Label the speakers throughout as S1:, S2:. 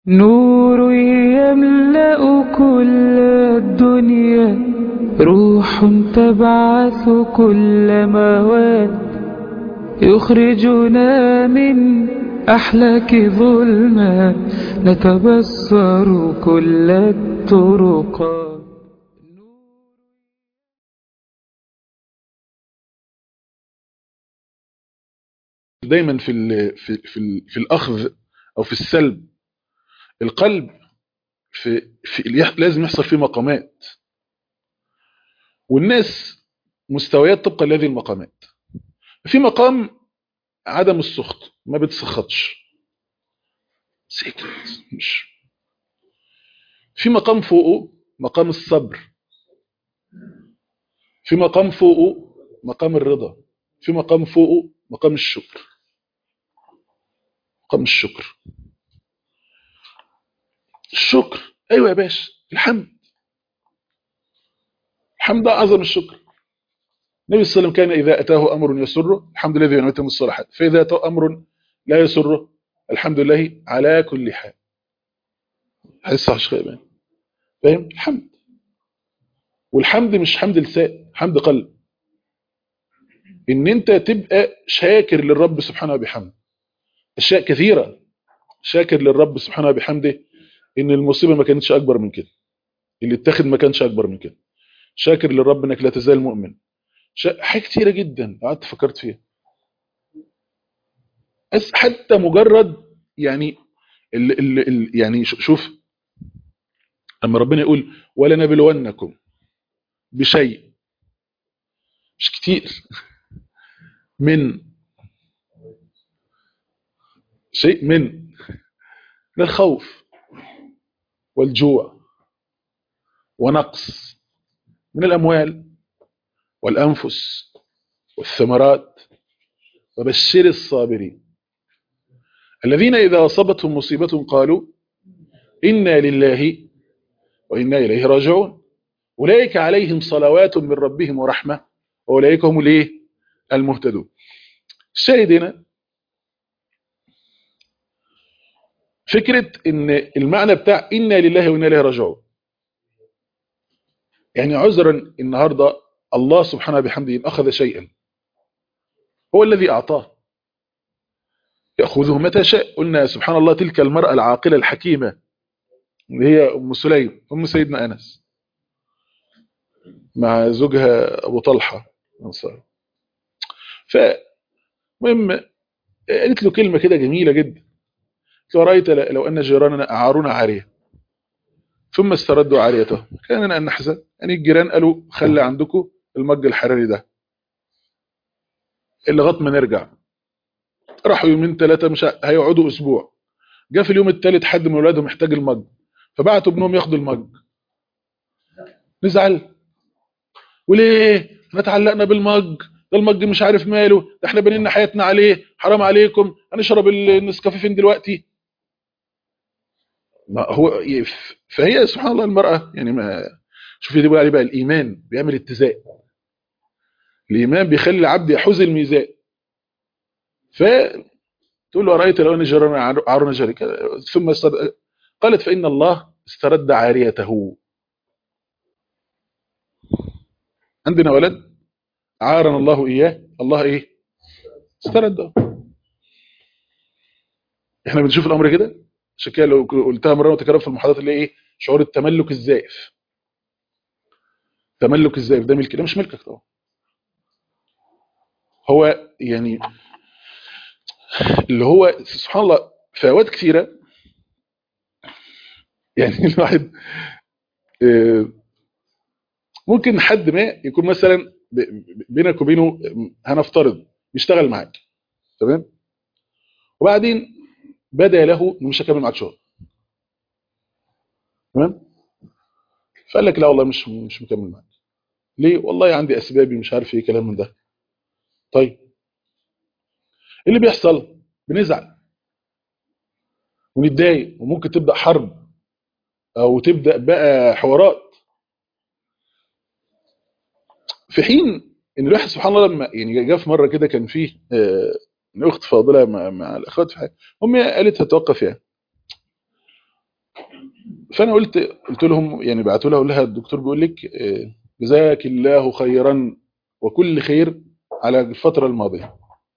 S1: نور يملأ كل الدنيا روح تبعث كل مواد يخرجنا من أحلاك ظلمات نتبصر كل الطرقات
S2: دايما في ال في في, ال في الاخذ او في السلب القلب في, في لازم يحصل فيه مقامات والناس مستويات طبقا لهذه المقامات في مقام عدم السخط ما بتسخطش سكت مش في مقام فوقه مقام الصبر في مقام فوقه مقام الرضا في مقام فوقه مقام الشكر مقام الشكر الشكر ايوه يا باشا الحمد الحمد اعظم الشكر النبي صلى الله عليه وسلم كان اذا اتاه امر يسره الحمد لله بنعمته الصالحات فاذا اتاه امر لا يسره الحمد لله على كل حال حس على شيخ فاهم الحمد والحمد مش حمد لسان حمد قلب ان انت تبقى شاكر للرب سبحانه وبحمده اشياء كثيره شاكر للرب سبحانه وبحمده ان المصيبه ما كانتش اكبر من كده اللي اتخذ ما كانش اكبر من كده شاكر للرب انك لا تزال مؤمن حاجات كتيره جدا قعدت فكرت فيها بس حتى مجرد يعني ال ال ال يعني شوف اما ربنا يقول ولنبلونكم بشيء مش كتير من شيء من من الخوف والجوع ونقص من الأموال والأنفس والثمرات وبشر الصابرين الذين إذا أصابتهم مصيبة قالوا إنا لله وإنا إليه راجعون أولئك عليهم صلوات من ربهم ورحمة وأولئك هم الايه المهتدون الشاهد هنا فكرة ان المعنى بتاع إنا لله وإنا إليه راجعون يعني عذرا النهاردة الله سبحانه بحمده إن أخذ شيئا هو الذي أعطاه يأخذه متى شاء قلنا سبحان الله تلك المرأة العاقلة الحكيمة اللي هي أم سليم أم سيدنا أنس مع زوجها أبو طلحة أنصار فمهم قالت له كلمة كده جميلة جدا ورأيت لو أن جيراننا أعارونا عارية ثم استردوا عاريته كان أن نحزن يعني الجيران قالوا خلي عندكم المج الحراري ده لغايه ما نرجع راحوا يومين ثلاثة مش هيقعدوا أسبوع جاء في اليوم الثالث حد من أولادهم محتاج المج فبعتوا ابنهم ياخدوا المج نزعل وليه احنا اتعلقنا بالمج ده المج مش عارف ماله ده احنا بنينا حياتنا عليه حرام عليكم هنشرب النسكافيه فين دلوقتي ما هو فهي سبحان الله المرأة يعني ما شوفي دي بقى عليه بقى الإيمان بيعمل اتزان الإيمان بيخلي العبد يحوز الميزان فتقول له رأيت لو أن جرنا عارنا جرك ثم استرد قالت فإن الله استرد عاريته عندنا ولد عارنا الله إياه الله إيه استرد احنا بنشوف الأمر كده عشان كده لو قلتها مرة وتكرر في المحاضرات اللي ايه شعور التملك الزائف تملك الزائف ده ملك ده مش ملكك طبعا هو يعني اللي هو سبحان الله في اوقات كثيره يعني الواحد ممكن حد ما يكون مثلا بينك وبينه هنفترض بيشتغل معاك تمام وبعدين بدا له انه مش هكمل معاك شغل تمام فقال لك لا والله مش مش مكمل معاك ليه والله عندي اسبابي مش عارف ايه كلام من ده طيب ايه اللي بيحصل بنزعل ونتضايق وممكن تبدا حرب او تبدا بقى حوارات في حين ان الواحد سبحان الله لما يعني جاء في مره كده كان فيه اخت فاضله مع, مع الاخوات في حاجه امي قالت هتوقف يعني فانا قلت قلت لهم يعني بعتوا لها اقول لها الدكتور بيقول لك آه، جزاك الله خيرا وكل خير على الفتره الماضيه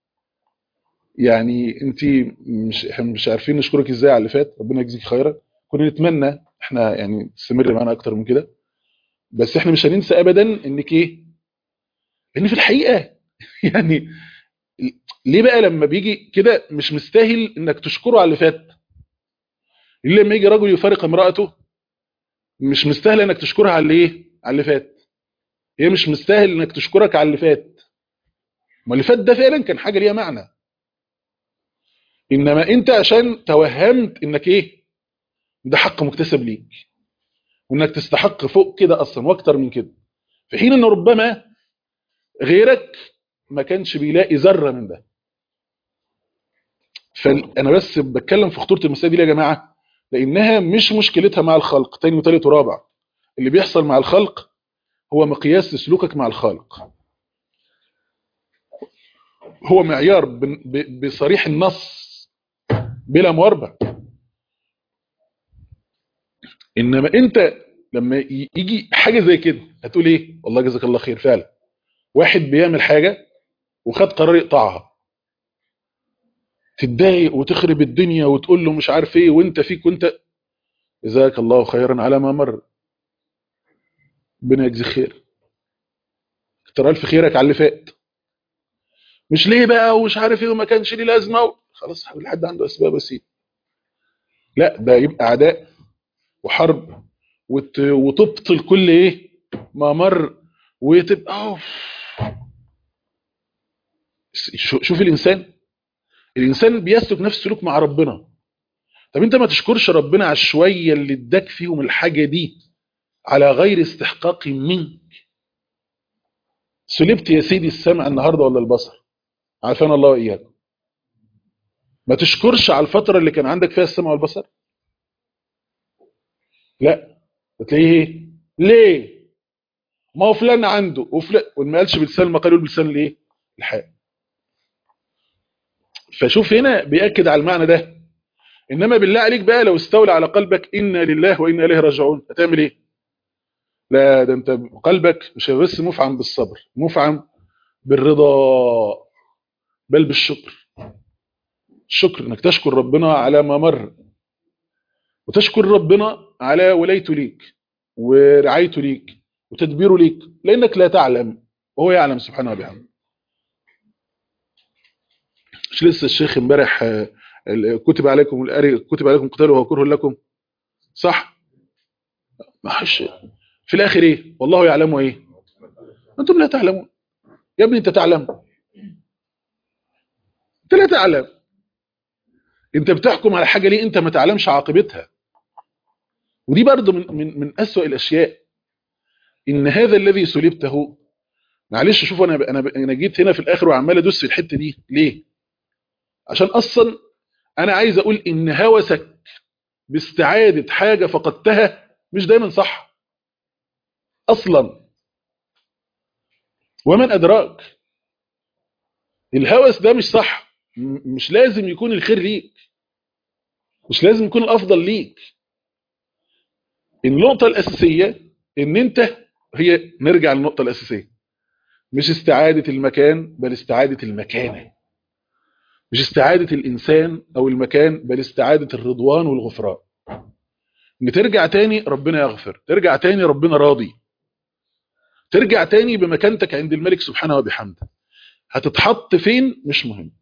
S2: يعني انت مش احنا مش عارفين نشكرك ازاي على اللي فات ربنا يجزيك خيرا كنا نتمنى احنا يعني تستمر معانا اكتر من كده بس احنا مش هننسى ابدا انك ايه ان في الحقيقه يعني ليه بقى لما بيجي كده مش مستاهل انك تشكره على اللي فات ليه لما يجي رجل يفارق امراته مش مستاهل انك تشكرها على اللي ايه على اللي فات هي مش مستاهل انك تشكرك على اللي فات ما اللي فات ده فعلا كان حاجه ليها معنى انما انت عشان توهمت انك ايه ده حق مكتسب ليك وانك تستحق فوق كده اصلا واكتر من كده في حين ان ربما غيرك ما كانش بيلاقي ذره من ده فانا بس بتكلم في خطوره المساله دي ليه يا جماعه لانها مش مشكلتها مع الخلق تاني وتالت ورابع اللي بيحصل مع الخلق هو مقياس لسلوكك مع الخالق هو معيار ب- ب- بصريح النص بلا مواربه انما انت لما ي- يجي حاجه زي كده هتقول ايه والله جزاك الله خير فعلا واحد بيعمل حاجه وخد قرار يقطعها تتضايق وتخرب الدنيا وتقول له مش عارف ايه وانت فيك وانت جزاك الله خيرا على ما مر ربنا يجزيك خير كتر الف خيرك على اللي فات مش ليه بقى ومش عارف ايه وما كانش ليه لازمه و... خلاص حبيبي حد عنده اسباب بسيط لا ده يبقى عداء وحرب وت... وتبطل كل ايه ما مر وتبقى أوف. شو- شوف الانسان الانسان بيسلك نفس السلوك مع ربنا طب انت ما تشكرش ربنا على الشويه اللي اداك فيهم الحاجه دي على غير استحقاق منك سلبت يا سيدي السمع النهارده ولا البصر عافانا الله واياكم ما تشكرش على الفتره اللي كان عندك فيها السمع والبصر لا بتلاقيه ايه ليه ما هو فلان عنده وفلان وما قالش بلسان المقال يقول بلسان الايه الحال فشوف هنا بيأكد على المعنى ده انما بالله عليك بقى لو استولى على قلبك انا لله وانا اليه راجعون هتعمل ايه لا ده انت قلبك مش بس مفعم بالصبر مفعم بالرضا بل بالشكر الشكر انك تشكر ربنا على ما مر وتشكر ربنا على ولايته ليك ورعايته ليك وتدبيره ليك لانك لا تعلم وهو يعلم سبحانه وبحمده مش لسه الشيخ امبارح آه، ال- كتب عليكم الأري كتب عليكم قتال وهو كره لكم صح ما حش في الاخر ايه والله يعلم ايه انتم لا تعلمون يا ابني انت تعلم انت لا تعلم انت بتحكم على حاجه ليه انت ما تعلمش عاقبتها ودي برضه من من من اسوأ الاشياء ان هذا الذي سلبته معلش شوف انا انا انا جيت هنا في الاخر وعمال ادوس في الحته دي ليه عشان اصلا انا عايز اقول ان هوسك باستعاده حاجه فقدتها مش دايما صح اصلا ومن ادراك الهوس ده مش صح م- مش لازم يكون الخير ليك مش لازم يكون الافضل ليك النقطه الاساسيه ان انت هي نرجع للنقطه الاساسيه مش استعاده المكان بل استعاده المكانه مش استعاده الانسان او المكان بل استعاده الرضوان والغفران ان ترجع تاني ربنا يغفر ترجع تاني ربنا راضي ترجع تاني بمكانتك عند الملك سبحانه وبحمده هتتحط فين مش مهم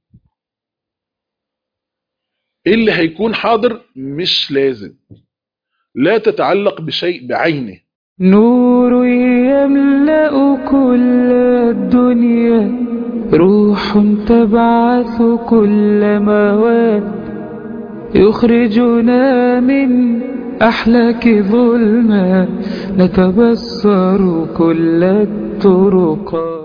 S2: ايه اللي هيكون حاضر مش لازم لا تتعلق بشيء بعينه
S1: نور يملأ كل الدنيا روح تبعث كل مواد يخرجنا من أحلاك ظلمات نتبصر كل الطرقات